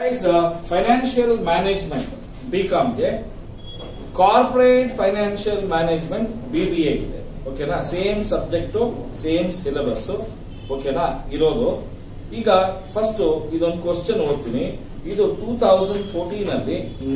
Guys, uh, financial management BCom ಗೆ corporate financial management BBA ಇದೆ ಓಕೆನಾ ಸೇಮ್ ಸಬ್ಜೆಕ್ಟ್ ಸೇಮ್ ಸಿಲೆಬಸ್ ಓಕೆನಾ ಇರೋದು ಈಗ ಫಸ್ಟ್ ಇದೊಂದು ಕ್ವಶನ್ ಓದ್ತೀನಿ ಇದು ಟೂ ತೌಸಂಡ್ ಫೋರ್ಟೀನ್ ಅಲ್ಲಿ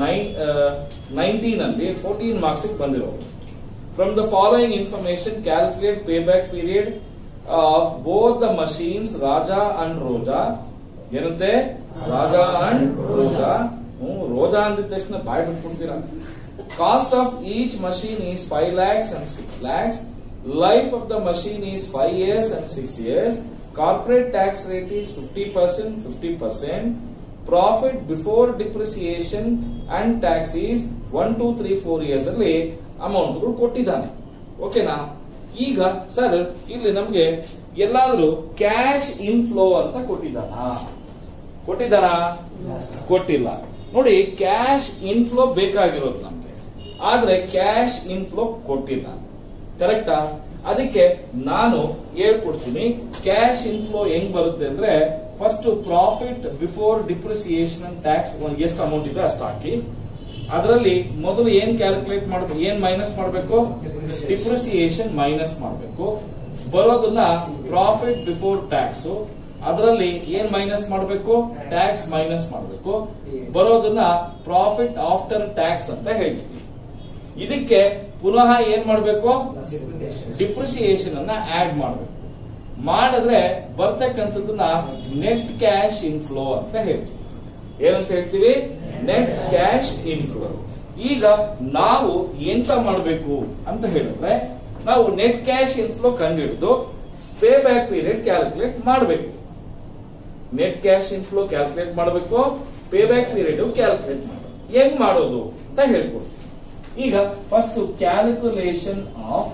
ನೈನ್ಟೀನ್ ಅಲ್ಲಿ ಫೋರ್ಟೀನ್ ಮಾರ್ಕ್ಸ್ ಬಂದಿರೋದು from the following information calculate pay back period of both the machines Raja and Roja ಏನಂತೆ ರಾಜಾ ಅಂಡ್ ರೋಜಾ ಹ್ಮ್ ರೋಜಾ ಅಂದಿದ ತಕ್ಷಣ ಬಾಯ್ ಬಿಟ್ಬಿಡ್ತೀರಾ cost of each machine is five lakhs and six lakhs life of the machine is five years and six years corporate tax rate is fifty percent fifty percent profit before depreciation and tax is one two three four years ಅಲ್ಲಿ ಅಮೌಂಟ್ಗಳು ಕೊಟ್ಟಿದ್ದಾನೆ ಓಕೆನಾ ಈಗ sir ಇಲ್ಲಿ ನಮ್ಗೆ ಎಲ್ಲಾದ್ರೂ cash inflow ಅಂತ ಕೊಟ್ಟಿದ್ದಾನ ಕೊಟ್ಟಿದ್ದಾನ ಕೊಟ್ಟಿಲ್ಲ ನೋಡಿ ಕ್ಯಾಶ್ ಇನ್ಫ್ಲೋ ಬೇಕಾಗಿರೋದು ನಮ್ಗೆ ಆದ್ರೆ ಕ್ಯಾಶ್ ಇನ್ಫ್ಲೋ ಕೊಟ್ಟಿಲ್ಲ ಕರೆಕ್ಟಾ ಅದಕ್ಕೆ ನಾನು ಹೇಳ್ಕೊಡ್ತೀನಿ ಕ್ಯಾಶ್ ಇನ್ಫ್ಲೋ ಹೆಂಗ್ ಬರುತ್ತೆ ಅಂದ್ರೆ first profit before depreciation and tax ಎಷ್ಟು ಅಮೌಂಟ್ ಇದೆ ಅಷ್ಟು ಹಾಕಿ ಅದರಲ್ಲಿ ಮೊದಲು ಏನ್ ಕ್ಯಾಲ್ಕುಲೇಟ್ ಮಾಡಬೇಕು ಏನ್ ಮೈನಸ್ ಮಾಡಬೇಕು ಡಿಪ್ರಿಸಿಯೇಷನ್ ಮೈನಸ್ ಮಾಡಬೇಕು ಬರೋದನ್ನ ಪ್ರಾಫಿಟ್ ಬಿಫೋರ್ ಟ್ಯಾಕ್ಸ್ ಅದರಲ್ಲಿ ಏನ್ ಮೈನಸ್ ಮಾಡಬೇಕು ಟ್ಯಾಕ್ಸ್ ಮೈನಸ್ ಮಾಡಬೇಕು ಬರೋದನ್ನ ಪ್ರಾಫಿಟ್ ಆಫ್ಟರ್ ಟ್ಯಾಕ್ಸ್ ಅಂತ ಹೇಳ್ತೀವಿ ಇದಕ್ಕೆ ಪುನಃ ಏನ್ ಮಾಡಬೇಕು ಡಿಪ್ರಿಸಿಯೇಷನ್ ಅನ್ನ ಆಡ್ ಮಾಡಬೇಕು ಮಾಡಿದ್ರೆ ಬರ್ತಕ್ಕಂಥದ್ದನ್ನ ನೆಟ್ ಕ್ಯಾಶ್ ಇನ್ಫ್ಲೋ ಅಂತ ಹೇಳ್ತೀವಿ ಏನಂತ ಹೇಳ್ತೀವಿ ನೆಟ್ ಕ್ಯಾಶ್ ಇನ್ಫ್ಲೋ ಈಗ ನಾವು ಎಂತ ಮಾಡಬೇಕು ಅಂತ ಹೇಳಿದ್ರೆ ನಾವು ನೆಟ್ ಕ್ಯಾಶ್ ಇನ್ಫ್ಲೋ ಕಂಡುಹಿಡಿದು ಪೇ ಬ್ಯಾಕ್ ಪೀರಿಯಡ್ ಕ್ಯಾಲ್ಕುಲೇಟ್ ಮಾಡಬೇಕು ನೆಟ್ ಕ್ಯಾಶ್ ಇನ್ಫ್ಲೋ ಕ್ಯಾಲ್ಕುಲೇಟ್ ಮಾಡಬೇಕು ಪೇ ಬ್ಯಾಕ್ ಪೀರಿಯಡ್ ಕ್ಯಾಲ್ಕುಲೇಟ್ ಮಾಡಬೇಕು ಹೆಂಗ್ ಮಾಡೋದು ಅಂತ ಹೇಳ್ಕೊಡ್ತೀವಿ ಈಗ first calculation of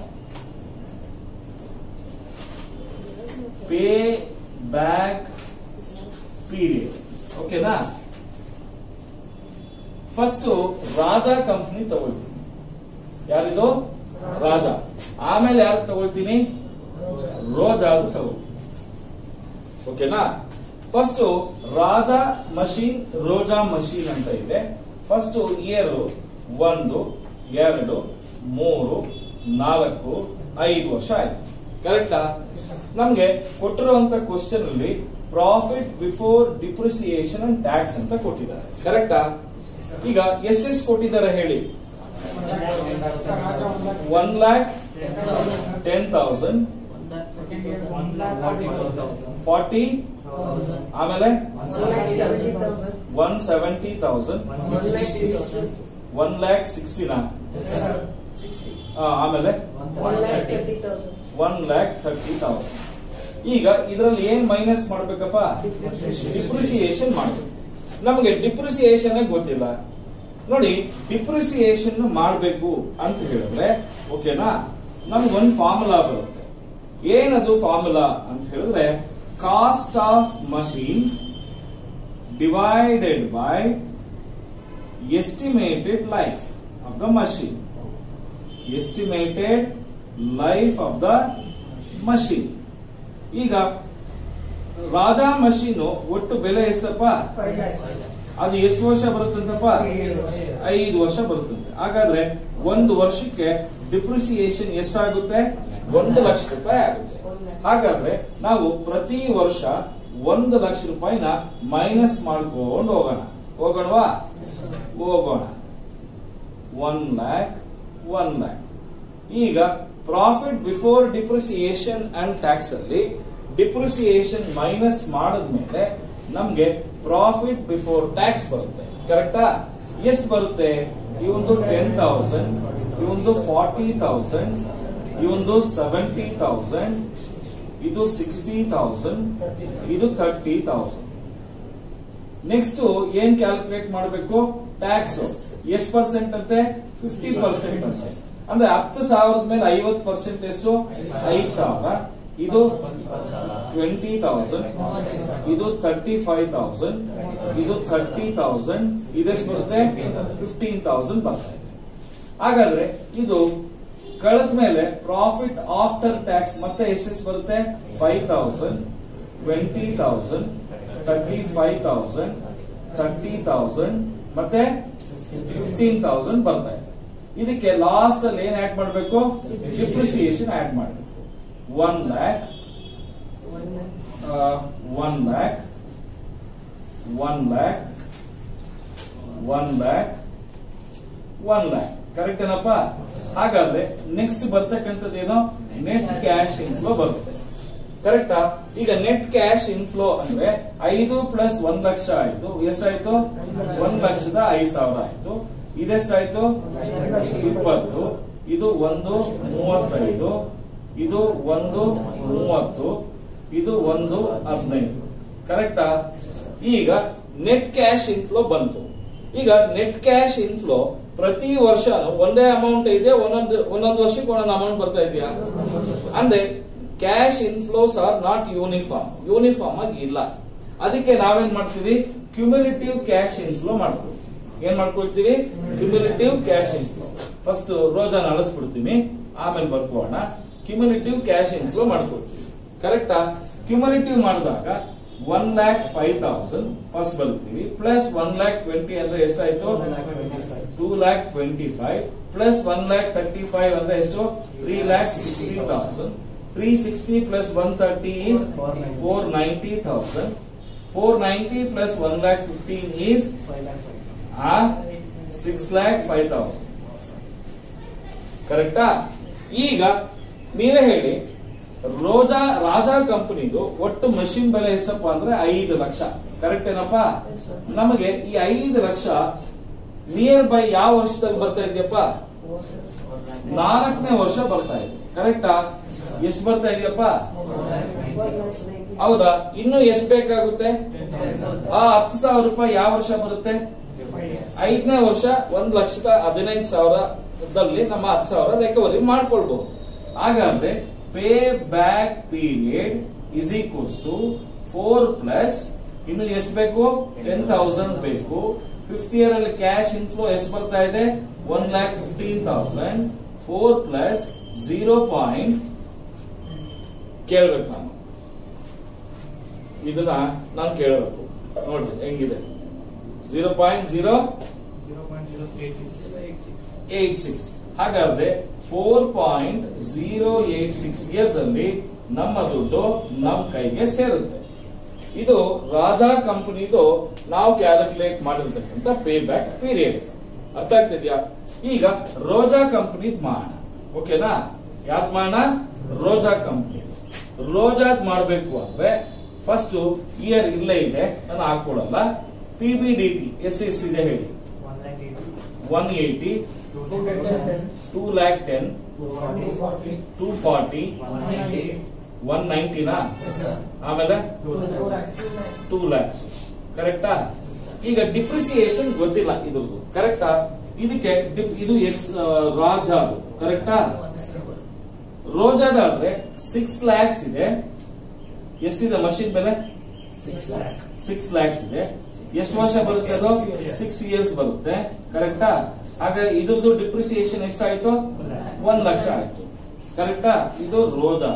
pay back period ಓಕೆನಾ ಫಸ್ಟ್ ರಾಜಾ ಕಂಪನಿ ತಗೊಳ್ತೀನಿ ಯಾರಿದು ರಾಜಾ ಆಮೇಲೆ ಯಾರು ತಗೊಳ್ತೀನಿ ರೋಜಾ ತಗೊಳ್ತೀನಿ ಓಕೆನಾ first Raja machine Roja machine ಅಂತ ಇದೆ ಫಸ್ಟ್ ಇಯರ್ ಒಂದು ಎರಡು ಮೂರು ನಾಲ್ಕು ಐದು ವರ್ಷ ಆಯ್ತು ಕರೆಕ್ಟಾ ನಮ್ಗೆ ಕೊಟ್ಟಿರುವಂತ ಕ್ವಶನ್ ಅಲ್ಲಿ profit before depreciation and tax ಅಂತ ಕೊಟ್ಟಿದ್ದಾರೆ ಕರೆಕ್ಟಾ ಈಗ ಎಷ್ಟೆಷ್ಟು ಕೊಟ್ಟಿದ್ದಾರೆ ಹೇಳಿ one lakh ten thousand forty ಆಮೇಲೆ one seventy thousand one lakh ಸಿಕ್ಸ್ಟಿನ ಆಮೇಲೆ ಒನ್ ಲ್ಯಾಕ್ ಥರ್ಟಿ ತೌಸಂಡ್ ಈಗ ಇದರಲ್ಲಿ ಏನ್ ಮೈನಸ್ ಮಾಡ್ಬೇಕಪ್ಪ ಡಿಪ್ರಿಸಿಯೇಷನ್ ಮಾಡಬೇಕು ನಮಗೆ ಡಿಪ್ರಿಸಿಯೇಷನ್ ಗೊತ್ತಿಲ್ಲ ನೋಡಿ ಡಿಪ್ರಿಸಿಯೇಷನ್ ಮಾಡಬೇಕು ಅಂತ ಹೇಳಿದ್ರೆ ಓಕೆನಾ ನಮ್ಗೊಂದು ಫಾರ್ಮುಲಾ ಬರುತ್ತೆ ಏನದು ಫಾರ್ಮುಲಾ ಅಂತ ಹೇಳಿದ್ರೆ cost of machine divided by estimated life of the machine estimated life of the machine ಈಗ ರಾಜಾ ಮಷೀನ್ ಒಟ್ಟು ಬೆಲೆ ಎಷ್ಟಪ್ಪ ಅದು ಎಷ್ಟು ವರ್ಷ ಬರುತ್ತಂತಪ್ಪ ಐದು ವರ್ಷ ಬರುತ್ತಂತೆ ಹಾಗಾದ್ರೆ ಒಂದು ವರ್ಷಕ್ಕೆ ಡಿಪ್ರಿಸಿಯೇಷನ್ ಎಷ್ಟಾಗುತ್ತೆ ಒಂದು ಲಕ್ಷ ರೂಪಾಯಿ ಆಗುತ್ತೆ ಹಾಗಾದ್ರೆ ನಾವು ಪ್ರತಿ ವರ್ಷ ಒಂದು ಲಕ್ಷ ರೂಪಾಯಿನ ಮೈನಸ್ ಮಾಡ್ಕೊಂಡು ಹೋಗೋಣ ಹೋಗೋಣವಾ ಹೋಗೋಣ ಒನ್ ಲ್ಯಾಕ್ ಒನ್ ಲ್ಯಾಕ್ ಈಗ profit before depreciation and tax ಅಲ್ಲಿ ಡಿಪ್ರಿಸಿಯೇಷನ್ ಮೈನಸ್ ಮಾಡಿದ್ಮೇಲೆ ನಮ್ಗೆ ಪ್ರಾಫಿಟ್ ಬಿಫೋರ್ ಟ್ಯಾಕ್ಸ್ ಬರುತ್ತೆ ಕರೆಕ್ಟಾ ಎಷ್ಟು ಬರುತ್ತೆ ಇವೊಂದು ಟೆನ್ ತೌಸಂಡ್ ಇವೊಂದು ಫಾರ್ಟಿ ತೌಸಂಡ್ ಇವೊಂದು ಸೆವೆಂಟಿ ತೌಸಂಡ್ ಇದು ಸಿಕ್ಸ್ಟಿ ತೌಸಂಡ್ ಇದು ಥರ್ಟಿ ತೌಸಂಡ್ ನೆಕ್ಸ್ಟ್ ಏನ್ ಕ್ಯಾಲ್ಕುಲೇಟ್ ಮಾಡಬೇಕು ಟ್ಯಾಕ್ಸ್ ಎಷ್ಟು ಪರ್ಸೆಂಟ್ ಅಂತೆ ಫಿಫ್ಟಿ ಪರ್ಸೆಂಟ್ ಅಂತೆ ಅಂದ್ರೆ ಹತ್ತು ಸಾವಿರದ ಮೇಲೆ ಐವತ್ತು ಪರ್ಸೆಂಟ್ ಎಷ್ಟು ಐದು ಸಾವಿರ ಇದು ಟ್ವೆಂಟಿ ತೌಸಂಡ್ ಇದು ತರ್ಟಿ ಫೈವ್ ತೌಸಂಡ್ ಇದು ಥರ್ಟಿ ತೌಸಂಡ್ ಇದೆಷ್ಟು ಬರುತ್ತೆ ಫಿಫ್ಟೀನ್ ತೌಸಂಡ್ ಬರ್ತದೆ ಹಾಗಾದ್ರೆ ಇದು ಕಳೆದ ಮೇಲೆ ಪ್ರಾಫಿಟ್ ಆಫ್ಟರ್ ಟ್ಯಾಕ್ಸ್ ಮತ್ತೆ ಎಷ್ಟೆಷ್ಟು ಬರುತ್ತೆ five thousand twenty thousand thirty five thousand thirty thousand ಮತ್ತೆ ಫಿಫ್ಟೀನ್ ತೌಸಂಡ್ ಬರ್ತಾ ಇದೆ ಇದಕ್ಕೆ ಲಾಸ್ಟ್ ಅಲ್ಲಿ ಏನ್ ಆಡ್ ಮಾಡಬೇಕು ಡಿಪ್ರಿಸಿಯೇಷನ್ ಆಡ್ ಮಾಡಬೇಕು one lakh one lakh one lakh one lakh one lakh correct ಏನಪ್ಪ ಹಾಗಾದ್ರೆ ನೆಕ್ಸ್ಟ್ ಬರ್ತಕ್ಕಂಥದ್ದು ಏನೋ ನೆಟ್ ಕ್ಯಾಶ್ ಇನ್ಫ್ಲೋ ಬರುತ್ತೆ ಕರೆಕ್ಟಾ ಈಗ ನೆಟ್ ಕ್ಯಾಶ್ ಇನ್ಫ್ಲೋ ಅಂದ್ರೆ ಐದು ಪ್ಲಸ್ ಒಂದ್ ಲಕ್ಷ ಆಯ್ತು ಎಷ್ಟಾಯ್ತು ಒಂದ್ ಲಕ್ಷದ ಐದ್ ಸಾವಿರ ಆಯ್ತು ಇದೆಷ್ಟಾಯ್ತು ಇಪ್ಪತ್ತು ಇದು ಒಂದು ಮೂವತ್ತೈದು ಇದು ಒಂದು ಮೂವತ್ತು ಇದು ಒಂದು ಹದಿನೈದು ಕರೆಕ್ಟಾ ಈಗ ನೆಟ್ ಕ್ಯಾಶ್ ಇನ್ಫ್ಲೋ ಬಂತು ಈಗ ನೆಟ್ ಕ್ಯಾಶ್ ಇನ್ಫ್ಲೋ ಪ್ರತಿ ವರ್ಷ ಒಂದೇ ಅಮೌಂಟ್ ಇದೆ ಒಂದೊಂದು ಒಂದೊಂದು ವರ್ಷಕ್ಕೆ ಒಂದೊಂದು ಅಮೌಂಟ್ ಬರ್ತಾ ಇದೆಯಾ ಅಂದ್ರೆ cash inflows are not uniform uniform ಆಗಿ ಇಲ್ಲ ಅದಕ್ಕೆ ನಾವೇನ್ ಮಾಡ್ತೀವಿ ಕ್ಯುಮ್ಯುಲೇಟಿವ್ ಕ್ಯಾಶ್ ಇನ್ಫ್ಲೋ ಮಾಡ್ತೀವಿ ಏನ್ ಮಾಡ್ಕೊಳ್ತೀವಿ ಕ್ಯುಮ್ಯುಲೇಟಿವ್ ಕ್ಯಾಶ್ ಇನ್ಫ್ಲೋ ಫಸ್ಟ್ ರೋಜಾನ ಅಳಿಸ್ಬಿಡ್ತೀನಿ ಆಮೇಲೆ ಬರ್ಕೋಣ ಕ್ಯುಮ್ಯುಲೇಟಿವ್ ಕ್ಯಾಶ್ ಇನ್ಫ್ಲೋ ಮಾಡ್ಕೊಳ್ತೀವಿ ಕರೆಕ್ಟಾ ಕ್ಯುಮ್ಯುಲೇಟಿವ್ ಮಾಡಿದಾಗ one lakh five thousand first ಬರ್ತೀವಿ ಪ್ಲಸ್ ಒನ್ ಲ್ಯಾಕ್ ಟ್ವೆಂಟಿ ಅಂದ್ರೆ ಎಷ್ಟಾಯ್ತು two lakh twenty five plus one lakh thirty five ಅಂದ್ರೆ ಎಷ್ಟು three lakh sixty thousand three sixty plus one thirty is four ninety thousand four ninety plus one lakh fifteen is six lakh five thousand ಕರೆಕ್ಟಾ ಈಗ ನೀವೇ ಹೇಳಿ ರೋಜಾ ರಾಜಾ ಕಂಪನಿದು ಒಟ್ಟು ಮಷಿನ್ ಬೆಲೆ ಎಷ್ಟಪ್ಪ ಅಂದ್ರೆ ಐದು ಲಕ್ಷ ಕರೆಕ್ಟ್ ಏನಪ್ಪ ನಮಗೆ ಈ ಐದು ಲಕ್ಷ ನಿಯರ್ ಬೈ ಯಾವ ವರ್ಷದಲ್ಲಿ ಬರ್ತಾ ಇದೆಯಪ್ಪ ನಾಲ್ಕನೇ ವರ್ಷ ಬರ್ತಾ ಇದೆ ಕರೆಕ್ಟಾ ಎಷ್ಟು ಬರ್ತಾ ಇದೆಯಪ್ಪ ಹೌದಾ ಇನ್ನು ಎಷ್ಟು ಬೇಕಾಗುತ್ತೆ ಆ ಹತ್ತು ಸಾವಿರ ರೂಪಾಯಿ ಯಾವ ವರ್ಷ ಬರುತ್ತೆ ಐದನೇ ವರ್ಷ ಒಂದ್ ಲಕ್ಷದ ಹದಿನೈದು ಸಾವಿರದಲ್ಲಿ ನಮ್ಮ ಹತ್ತು ಸಾವಿರ ರಿಕವರಿ ಮಾಡ್ಕೊಳ್ಬಹುದು ಹಾಗಾದ್ರೆ pay back period is equals to four plus ಇನ್ನು ಎಷ್ಟು ಬೇಕು ಟೆನ್ ತೌಸಂಡ್ ಬೇಕು ಫಿಫ್ತ್ ಇಯರ್ ಅಲ್ಲಿ ಕ್ಯಾಶ್ ಇನ್ಫ್ಲೋ ಎಷ್ಟು ಬರ್ತಾ ಇದೆ one lakh fifteen thousand four plus zero point ಕೇಳ್ಬೇಕು ನಾನು ಇದನ್ನ ನಾನು ಕೇಳಬೇಕು ನೋಡ್ರಿ ಹೆಂಗಿದೆ zero point zero eight six ಹಾಗಾದ್ರೆ four point zero eight six years ಅಲ್ಲಿ ನಮ್ಮ ದುಡ್ಡು ನಮ್ಮ ಕೈಗೆ ಸೇರುತ್ತೆ ಇದು ರಾಜಾ ಕಂಪನಿದು ನಾವು ಕ್ಯಾಲ್ಕುಲೇಟ್ ಮಾಡಿರ್ತಕ್ಕಂಥ ಪೇ ಬ್ಯಾಕ್ ಪೀರಿಯಡ್ ಅರ್ಥ ಆಗ್ತಿದ್ಯಾ ಈಗ ರೋಜಾ ಕಂಪನಿ ಮಾಡೋಣ ಓಕೆನಾ ಯಾವ್ದು ಮಾಡೋಣ ರೋಜಾ ಕಂಪನಿ ರೋಜಾದ್ ಮಾಡಬೇಕು ಅಂದ್ರೆ ಫಸ್ಟ್ ಇಯರ್ ಇಲ್ಲೇ ಇದೆ ನಾನು ಹಾಕೊಡಲ್ಲ ಪಿ ಬಿ ಡಿ ಟಿ ಎಷ್ಟು ಎಷ್ಟಿದೆ ಹೇಳಿ one eighty two lakh ten two forty one ನೈಂಟಿನಾ ಆಮೇಲೆ ಟೂ ಲ್ಯಾಕ್ಸ್ ಕರೆಕ್ಟಾ ಈಗ ಡಿಪ್ರಿಸಿಯೇಷನ್ ಗೊತ್ತಿಲ್ಲ ಇದ್ರದ್ದು ಕರೆಕ್ಟಾ ಇದಕ್ಕೆ ಡಿಪ್- ಇದು ಎಕ್ಸ್ ರಾಜಾ ಕರೆಕ್ಟಾ ರೋಜಾದಾದ್ರೆ ಸಿಕ್ಸ್ ಲ್ಯಾಕ್ಸ್ ಇದೆ ಎಷ್ಟಿದೆ ಮಷಿನ್ ಬೆಲೆ ಸಿಕ್ಸ್ ಲ್ಯಾಕ್ಸ್ ಇದೆ ಎಷ್ಟು ವರ್ಷ ಬರುತ್ತೆ ಅದು ಸಿಕ್ಸ್ ಇಯರ್ಸ್ ಬರುತ್ತೆ ಕರೆಕ್ಟಾ ಹಾಗೆ ಇದ್ರದ್ದು ಡಿಪ್ರಿಸಿಯೇಷನ್ ಎಷ್ಟಾಯ್ತು ಒಂದ್ ಲಕ್ಷ ಆಯ್ತು ಕರೆಕ್ಟಾ ಇದು ರೋಜಾ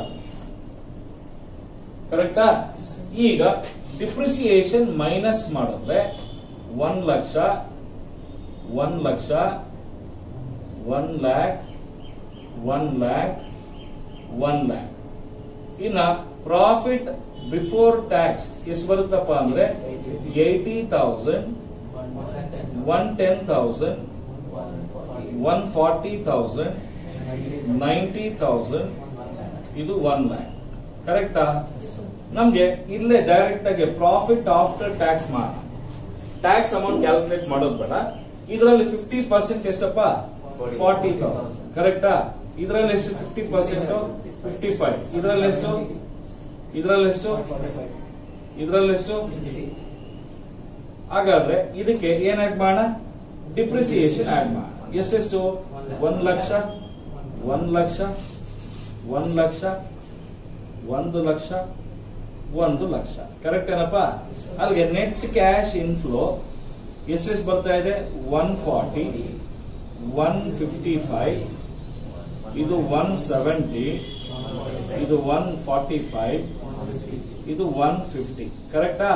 ಕರೆಕ್ಟಾ ಈಗ ಡಿಪ್ರಿಸಿಯೇಷನ್ ಮೈನಸ್ ಮಾಡಿದ್ರೆ ಒನ್ ಲಕ್ಷ ಒನ್ ಲಕ್ಷ one lakh one lakh one lakh ಇನ್ನ ಪ್ರಾಫಿಟ್ ಬಿಫೋರ್ ಟ್ಯಾಕ್ಸ್ ಎಷ್ಟು ಬರುತ್ತಪ್ಪ ಅಂದ್ರೆ eighty thousand one ten thousand one forty thousand ninety thousand ಇದು ಒನ್ ಲ್ಯಾಕ್ ಕರೆಕ್ಟಾ ನಮ್ಗೆ ಇಲ್ಲೇ ಡೈರೆಕ್ಟ್ ಆಗಿ ಪ್ರಾಫಿಟ್ ಆಫ್ಟರ್ ಟ್ಯಾಕ್ಸ್ ಮಾಡ ಟ್ಯಾಕ್ಸ್ ಅಮೌಂಟ್ ಕ್ಯಾಲ್ಕುಲೇಟ್ ಮಾಡೋದು ಬೇಡ ಇದರಲ್ಲಿ ಫಿಫ್ಟಿ ಪರ್ಸೆಂಟ್ ಎಷ್ಟಪ್ಪ ಫಾರ್ಟಿ ತೌಸಂಡ್ ಕರೆಕ್ಟಾ ಇದರಲ್ಲಿ ಎಷ್ಟು ಫಿಫ್ಟಿ ಪರ್ಸೆಂಟ್ ಫಿಫ್ಟಿ ಫೈವ್ ಇದರಲ್ಲಿ ಎಷ್ಟು ಇದರಲ್ಲಿ ಎಷ್ಟು ಇದರಲ್ಲಿ ಎಷ್ಟು ಹಾಗಾದ್ರೆ ಇದಕ್ಕೆ ಏನ್ ಆಡ್ ಮಾಡೋಣ ಡಿಪ್ರಿಸಿಯೇಷನ್ ಆಡ್ ಮಾಡೋಣ ಎಷ್ಟೆಷ್ಟು ಒಂದ್ ಲಕ್ಷ ಒಂದ್ ಲಕ್ಷ ಒಂದ್ ಲಕ್ಷ ಒಂದು ಲಕ್ಷ ಒಂದು ಲಕ್ಷ ಕರೆಕ್ಟ್ ಏನಪ್ಪ ಅಲ್ಲಿಗೆ ನೆಟ್ ಕ್ಯಾಶ್ ಇನ್ಫ್ಲೋ ಎಷ್ಟೆಷ್ಟು ಬರ್ತಾ ಇದೆ one forty one fifty five ಇದು ಒನ್ ಸೆವೆಂಟಿ ಇದು ಒನ್ ಫಾರ್ಟಿ ಫೈವ್ ಇದು ಒನ್ ಫಿಫ್ಟಿ ಕರೆಕ್ಟಾ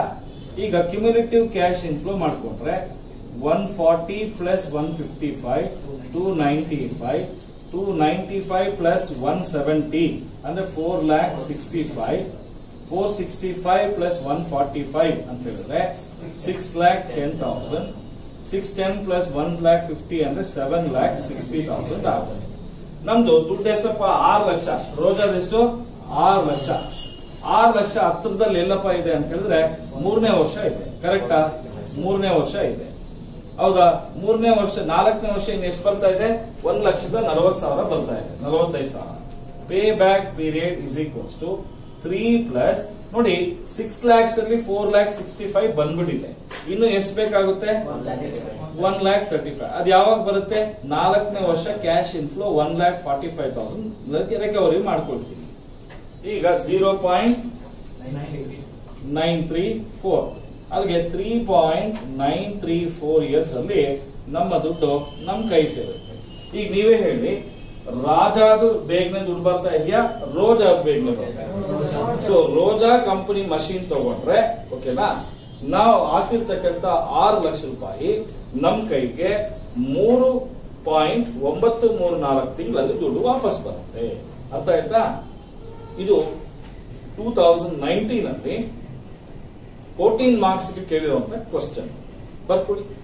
ಈಗ ಕ್ಯುಮ್ಯುಲೇಟಿವ್ ಕ್ಯಾಶ್ ಇನ್ಫ್ಲೋ ಮಾಡ್ಕೊಂಡ್ರೆ one forty plus one fifty five two ninety five two ninety five plus one seventy ಅಂದ್ರೆ four lakh sixty five four sixty five plus one forty five ಅಂತ ಹೇಳಿದ್ರೆ six lakh ten thousand six ten plus one lakh fifty ಅಂದ್ರೆ seven lakh sixty thousand ಆಗುತ್ತೆ ನಮ್ದು ದುಡ್ಡು ಎಷ್ಟಪ್ಪ ಆರು ಲಕ್ಷ ರೋಜಾದೆಷ್ಟು ಆರು ಲಕ್ಷ ಆರು ಲಕ್ಷ ಹತ್ರದಲ್ಲಿ ಎಲ್ಲಪ್ಪ ಇದೆ ಅಂತ ಹೇಳಿದ್ರೆ ಮೂರನೇ ವರ್ಷ ಇದೆ ಕರೆಕ್ಟಾ ಮೂರನೇ ವರ್ಷ ಇದೆ ಹೌದಾ ಮೂರನೇ ವರ್ಷ ನಾಲ್ಕನೇ ವರ್ಷ ಇನ್ನು ಎಷ್ಟು ಬರ್ತಾ ಇದೆ ಒಂದ್ ಲಕ್ಷದ ನಲವತ್ತು ಸಾವಿರ ಬರ್ತಾ ಇದೆ ನಲವತ್ತೈದು ಸಾವಿರ pay back period is equals to three plus ನೋಡಿ ಸಿಕ್ಸ್ ಲ್ಯಾಕ್ಸ್ ಅಲ್ಲಿ ಫೋರ್ ಲ್ಯಾಕ್ ಸಿಕ್ಸ್ಟಿ ಫೈವ್ ಬಂದ್ಬಿಟ್ಟಿದೆ ಇನ್ನು ಎಷ್ಟು ಬೇಕಾಗುತ್ತೆ ಒನ್ ಲ್ಯಾಕ್ ತರ್ಟಿ ಫೈವ್ ಅದು ಯಾವಾಗ ಬರುತ್ತೆ ನಾಲ್ಕನೇ ವರ್ಷ cash inflow one lakh forty five thousand recovery ಮಾಡ್ಕೊಳ್ತೀವಿ ಈಗ zero point nine three four ಅಲ್ಲಿಗೆ three point nine three four years ಅಲ್ಲಿ ನಮ್ಮ ದುಡ್ಡು ನಮ್ ಕೈ ಸೇರುತ್ತೆ ಈಗ ನೀವೇ ಹೇಳಿ ರಾಜಾದು ಬೇಗನೆ ದುಡ್ಡು ಬರ್ತಾ ಇದೆಯಾ ರೋಜಾ ಬೇಗನೆ ಬರ್ತಾ ಸೊ ರೋಜಾ ಕಂಪನಿ ಮಷೀನ್ ತಗೊಂಡ್ರೆ ಓಕೆನಾ ನಾವು ಹಾಕಿರ್ತಕ್ಕಂತ ಆರು ಲಕ್ಷ ರೂಪಾಯಿ ನಮ್ ಕೈಗೆ ಮೂರು ಪಾಯಿಂಟ್ ಒಂಬತ್ತು ಮೂರು ನಾಲ್ಕು ತಿಂಗಳಲ್ಲಿ ದುಡ್ಡು ವಾಪಸ್ ಬರುತ್ತೆ ಅರ್ಥ ಆಯ್ತಾ ಇದು ಟೂ ತೌಸಂಡ್ ನೈನ್ಟೀನ್ ಅಲ್ಲಿ ಫೋರ್ಟೀನ್ ಮಾರ್ಕ್ಸ್ ಕೇಳಿರುವಂತ ಕ್ವಶನ್ ಬರ್ಕೊಡಿ